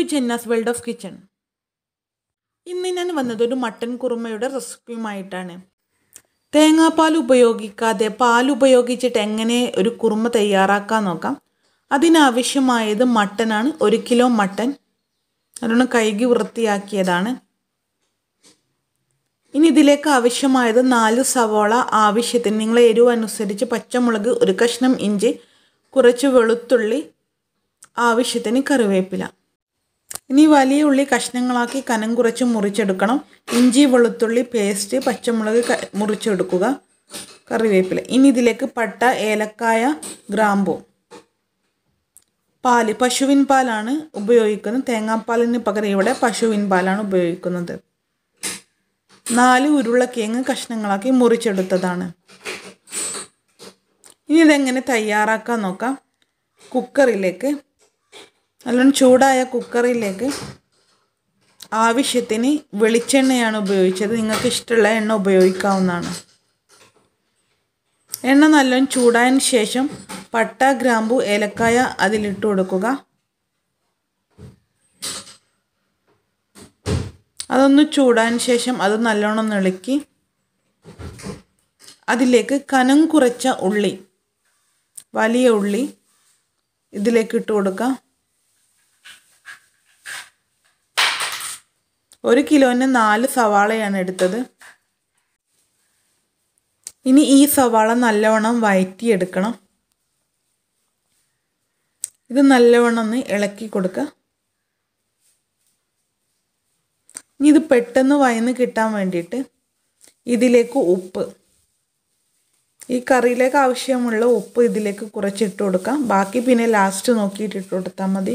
ജന്നാസ് world of kitchen ഇന്ന് ഞാൻ വന്നത് ഒരു മട്ടൻ കുറുമയുടെ റെസിപ്പിയുമായിട്ടാണ് തേങ്ങാപ്പാൽ ഉപയോഗിക്കാതെ പാൽ ഉപയോഗിച്ചിട്ട് എങ്ങനെ ഒരു കുറുമ തയ്യാറാക്കാൻ നോക്കാം അതിനാവശ്യമായത് മട്ടനാണ് ഒരു കിലോ മട്ടൻ നല്ലോണം കഴുകി വൃത്തിയാക്കിയതാണ് ഇനി ഇതിലേക്ക് ആവശ്യമായത് നാല് സവോള ആവശ്യത്തിന് നിങ്ങളെ എരിവ് അനുസരിച്ച് പച്ചമുളക് ഒരു കഷ്ണം ഇഞ്ചി കുറച്ച് വെളുത്തുള്ളി ആവശ്യത്തിന് കറിവേപ്പില ഇനി വലിയ ഉള്ളി കഷ്ണങ്ങളാക്കി കനം കുറച്ച് മുറിച്ചെടുക്കണം ഇഞ്ചി വെളുത്തുള്ളി പേസ്റ്റ് പച്ചമുളക് ക മുറിച്ചെടുക്കുക കറിവേപ്പില ഇനി ഇതിലേക്ക് പട്ട ഏലക്കായ ഗ്രാമ്പു പാല് പശുവിൻ പാലാണ് ഉപയോഗിക്കുന്നത് തേങ്ങാപ്പാലിന് പകരം ഇവിടെ പശുവിൻ പാലാണ് ഉപയോഗിക്കുന്നത് നാല് ഉരുളക്കിഴങ്ങ് കഷ്ണങ്ങളാക്കി മുറിച്ചെടുത്തതാണ് ഇനി ഇതെങ്ങനെ തയ്യാറാക്കാൻ നോക്കാം കുക്കറിലേക്ക് നല്ലോണം ചൂടായ കുക്കറിലേക്ക് ആവശ്യത്തിന് വെളിച്ചെണ്ണയാണ് ഉപയോഗിച്ചത് നിങ്ങൾക്ക് ഇഷ്ടമുള്ള എണ്ണ ഉപയോഗിക്കാവുന്നതാണ് എണ്ണ നല്ലോണം ചൂടായതിന് ശേഷം പട്ട ഗ്രാമ്പു ഏലക്കായ അതിലിട്ട് കൊടുക്കുക അതൊന്ന് ചൂടായതിന് ശേഷം അത് നല്ലോണം നിളക്കി അതിലേക്ക് കനം കുറച്ച ഉള്ളി വലിയ ഉള്ളി ഇതിലേക്ക് ഇട്ട് കൊടുക്കാം ഒരു കിലോന് നാല് സവാളയാണ് എടുത്തത് ഇനി ഈ സവാള നല്ലവണ്ണം വഴറ്റിയെടുക്കണം ഇത് നല്ലവണ്ണം ഒന്ന് ഇളക്കി കൊടുക്കുക ഇനി ഇത് പെട്ടെന്ന് വയന്ന് കിട്ടാൻ വേണ്ടിയിട്ട് ഇതിലേക്ക് ഉപ്പ് ഈ കറിയിലേക്ക് ആവശ്യമുള്ള ഉപ്പ് ഇതിലേക്ക് കുറച്ചിട്ട് കൊടുക്കാം ബാക്കി പിന്നെ ലാസ്റ്റ് നോക്കിയിട്ട് ഇട്ട് കൊടുത്താൽ മതി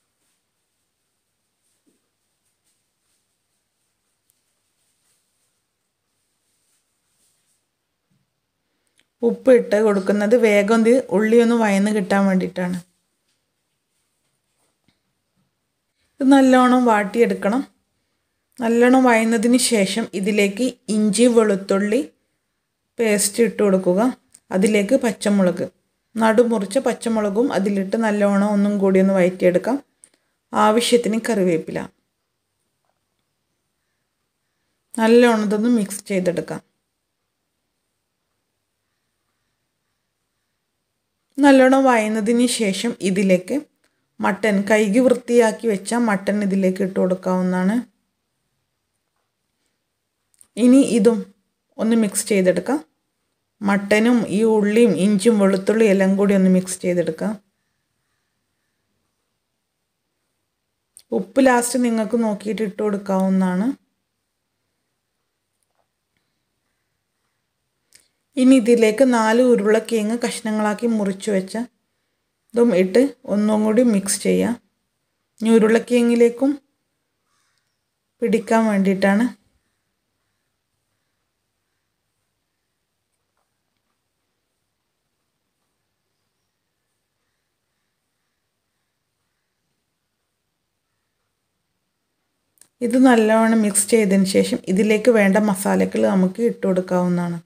ഉപ്പ് ഇട്ട് കൊടുക്കുന്നത് വേഗം ഇത് ഉള്ളി ഒന്ന് വയന്ന് കിട്ടാൻ വേണ്ടിയിട്ടാണ് ഇത് നല്ലോണം വാട്ടിയെടുക്കണം നല്ലോണം വയന്നതിന് ശേഷം ഇതിലേക്ക് ഇഞ്ചി വെളുത്തുള്ളി പേസ്റ്റ് ഇട്ട് കൊടുക്കുക അതിലേക്ക് പച്ചമുളക് നടുമുറിച്ച പച്ചമുളകും അതിലിട്ട് നല്ലോണം ഒന്നും കൂടി ഒന്ന് വയറ്റിയെടുക്കാം ആവശ്യത്തിന് കറിവേപ്പില നല്ലോണം ഇതൊന്ന് മിക്സ് ചെയ്തെടുക്കാം നല്ലോണം വയന്നതിന് ശേഷം ഇതിലേക്ക് മട്ടൻ കൈകി വൃത്തിയാക്കി വെച്ച മട്ടൻ ഇതിലേക്ക് ഇട്ട് കൊടുക്കാവുന്നതാണ് ഇനി ഇതും ഒന്ന് മിക്സ് ചെയ്തെടുക്കാം മട്ടനും ഈ ഉള്ളിയും ഇഞ്ചും വെളുത്തുള്ളിയും എല്ലാം കൂടി ഒന്ന് മിക്സ് ചെയ്തെടുക്കാം ഉപ്പ് ലാസ്റ്റ് നിങ്ങൾക്ക് നോക്കിയിട്ട് ഇട്ട് കൊടുക്കാവുന്നതാണ് ഇനി ഇതിലേക്ക് നാല് ഉരുളക്കിഴങ്ങ് കഷ്ണങ്ങളാക്കി മുറിച്ച് വെച്ച ഇതും ഇട്ട് ഒന്നും കൂടി മിക്സ് ചെയ്യാം ഇനി ഉരുളക്കിഴങ്ങിലേക്കും പിടിക്കാൻ വേണ്ടിയിട്ടാണ് ഇത് നല്ലവണ്ണം മിക്സ് ചെയ്തതിന് ശേഷം ഇതിലേക്ക് വേണ്ട മസാലകൾ നമുക്ക് ഇട്ട് കൊടുക്കാവുന്നതാണ്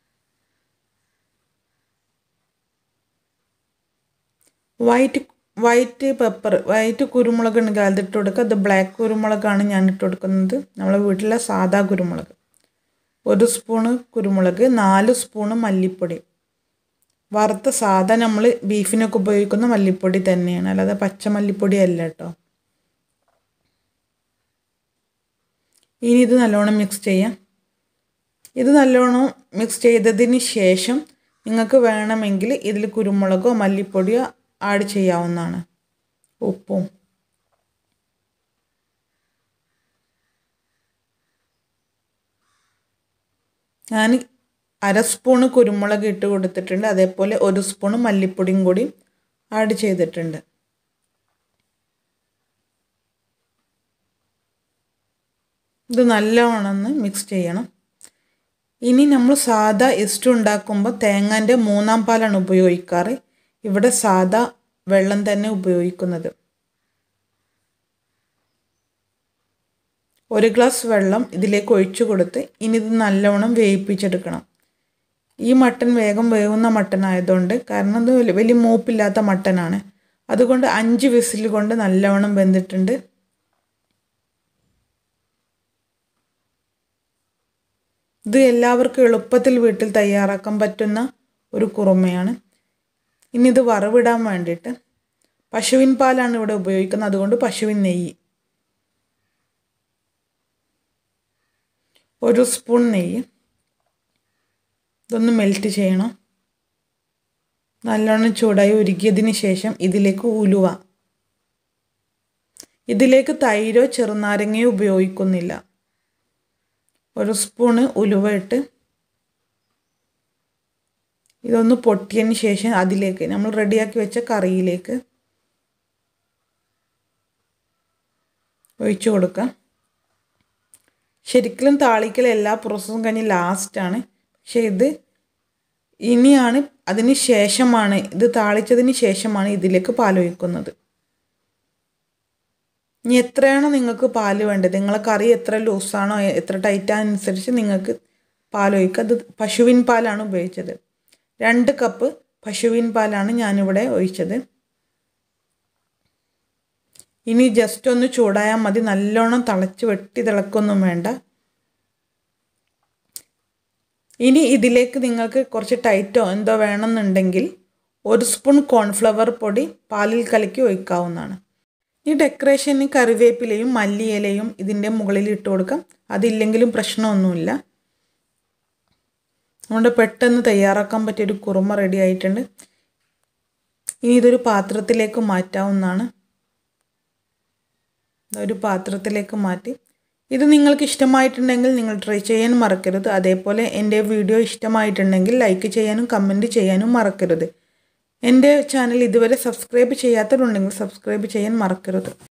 വൈറ്റ് വൈറ്റ് പെപ്പർ വൈറ്റ് കുരുമുളക് ഉണ്ടെങ്കിൽ അതിട്ട് കൊടുക്കുക അത് ബ്ലാക്ക് കുരുമുളകാണ് ഞാൻ ഇട്ട് കൊടുക്കുന്നത് നമ്മളെ വീട്ടിലെ സാദാ കുരുമുളക് ഒരു സ്പൂണ് കുരുമുളക് നാല് സ്പൂണ് മല്ലിപ്പൊടി വറുത്ത സാധാ നമ്മൾ ബീഫിനൊക്കെ ഉപയോഗിക്കുന്ന മല്ലിപ്പൊടി തന്നെയാണ് അല്ലാതെ പച്ച മല്ലിപ്പൊടി അല്ല കേട്ടോ ഇനി ഇത് നല്ലോണം മിക്സ് ചെയ്യാം ഇത് നല്ലോണം മിക്സ് ചെയ്തതിന് ശേഷം നിങ്ങൾക്ക് വേണമെങ്കിൽ ഇതിൽ കുരുമുളകോ മല്ലിപ്പൊടിയോ ആഡ് ചെയ്യാവുന്നതാണ് ഉപ്പും ഞാൻ അര സ്പൂണ് കുരുമുളക് ഇട്ട് കൊടുത്തിട്ടുണ്ട് അതേപോലെ ഒരു സ്പൂണ് മല്ലിപ്പൊടിയും കൂടി ആഡ് ചെയ്തിട്ടുണ്ട് ഇത് നല്ലവണ്ണം മിക്സ് ചെയ്യണം ഇനി നമ്മൾ സാദാ ഇസ്റ്റു ഉണ്ടാക്കുമ്പോൾ തേങ്ങാൻ്റെ മൂന്നാം പാലാണ് ഉപയോഗിക്കാറ് ഇവിടെ സാദാ വെള്ളം തന്നെ ഉപയോഗിക്കുന്നത് ഒരു ഗ്ലാസ് വെള്ളം ഇതിലേക്ക് ഒഴിച്ചു കൊടുത്ത് ഇനി ഇത് നല്ലവണ്ണം വേവിപ്പിച്ചെടുക്കണം ഈ മട്ടൻ വേഗം വേവുന്ന മട്ടൻ ആയതുകൊണ്ട് കാരണം ഇത് വലിയ മൂപ്പില്ലാത്ത മട്ടനാണ് അതുകൊണ്ട് അഞ്ച് വിസിൽ കൊണ്ട് നല്ലവണ്ണം വെന്തിട്ടുണ്ട് ഇത് എല്ലാവർക്കും എളുപ്പത്തിൽ വീട്ടിൽ തയ്യാറാക്കാൻ പറ്റുന്ന ഒരു കുറുമയാണ് ഇനി ഇത് വറവിടാൻ വേണ്ടിയിട്ട് പശുവിൻ പാലാണ് ഇവിടെ ഉപയോഗിക്കുന്നത് അതുകൊണ്ട് പശുവിൻ നെയ്യ് ഒരു സ്പൂൺ നെയ്യ് ഇതൊന്ന് മെൽറ്റ് ചെയ്യണം നല്ലോണം ചൂടായി ഉരുകിയതിന് ശേഷം ഇതിലേക്ക് ഉലുവ ഇതിലേക്ക് തൈരോ ചെറുനാരങ്ങയോ ഉപയോഗിക്കുന്നില്ല ഒരു സ്പൂണ് ഉലുവ ഇട്ട് ഇതൊന്ന് പൊട്ടിയതിന് ശേഷം അതിലേക്ക് നമ്മൾ റെഡിയാക്കി വെച്ച കറിയിലേക്ക് ഒഴിച്ചു കൊടുക്കാം ശരിക്കും താളിക്കൽ എല്ലാ പ്രോസസ്സും കഴിഞ്ഞ് ലാസ്റ്റാണ് പക്ഷേ ഇത് ഇനിയാണ് അതിന് ശേഷമാണ് ഇത് താളിച്ചതിന് ശേഷമാണ് ഇതിലേക്ക് പാൽ ഒഴിക്കുന്നത് ഇനി എത്രയാണോ നിങ്ങൾക്ക് പാല് വേണ്ടത് നിങ്ങളെ കറി എത്ര ലൂസാണോ എത്ര ടൈറ്റാനുസരിച്ച് നിങ്ങൾക്ക് പാൽ ഒഴിക്കുക അത് പശുവിൻ പാലാണ് ഉപയോഗിച്ചത് രണ്ട് കപ്പ് പശുവിൻ പാലാണ് ഞാനിവിടെ ഒഴിച്ചത് ഇനി ജസ്റ്റ് ഒന്ന് ചൂടായാൽ മതി നല്ലോണം തിളച്ച് വെട്ടി തിളക്കൊന്നും വേണ്ട ഇനി ഇതിലേക്ക് നിങ്ങൾക്ക് കുറച്ച് ടൈറ്റോ എന്തോ വേണമെന്നുണ്ടെങ്കിൽ ഒരു സ്പൂൺ കോൺഫ്ലവർ പൊടി പാലിൽ കലക്കി ഒഴിക്കാവുന്നതാണ് ഈ ഡെക്കറേഷന് കറിവേപ്പിലയും മല്ലിയിലയും ഇതിൻ്റെ മുകളിൽ ഇട്ട് കൊടുക്കാം അതില്ലെങ്കിലും പ്രശ്നമൊന്നുമില്ല നമ്മുടെ പെട്ടെന്ന് തയ്യാറാക്കാൻ പറ്റിയൊരു കുറുമ റെഡി ആയിട്ടുണ്ട് ഇനി ഇതൊരു പാത്രത്തിലേക്ക് മാറ്റാവുന്നതാണ് ഒരു പാത്രത്തിലേക്ക് മാറ്റി ഇത് നിങ്ങൾക്ക് ഇഷ്ടമായിട്ടുണ്ടെങ്കിൽ നിങ്ങൾ ട്രൈ ചെയ്യാൻ മറക്കരുത് അതേപോലെ എൻ്റെ വീഡിയോ ഇഷ്ടമായിട്ടുണ്ടെങ്കിൽ ലൈക്ക് ചെയ്യാനും കമൻറ്റ് ചെയ്യാനും മറക്കരുത് എൻ്റെ ചാനൽ ഇതുവരെ സബ്സ്ക്രൈബ് ചെയ്യാത്തവരുണ്ടെങ്കിൽ സബ്സ്ക്രൈബ് ചെയ്യാൻ മറക്കരുത്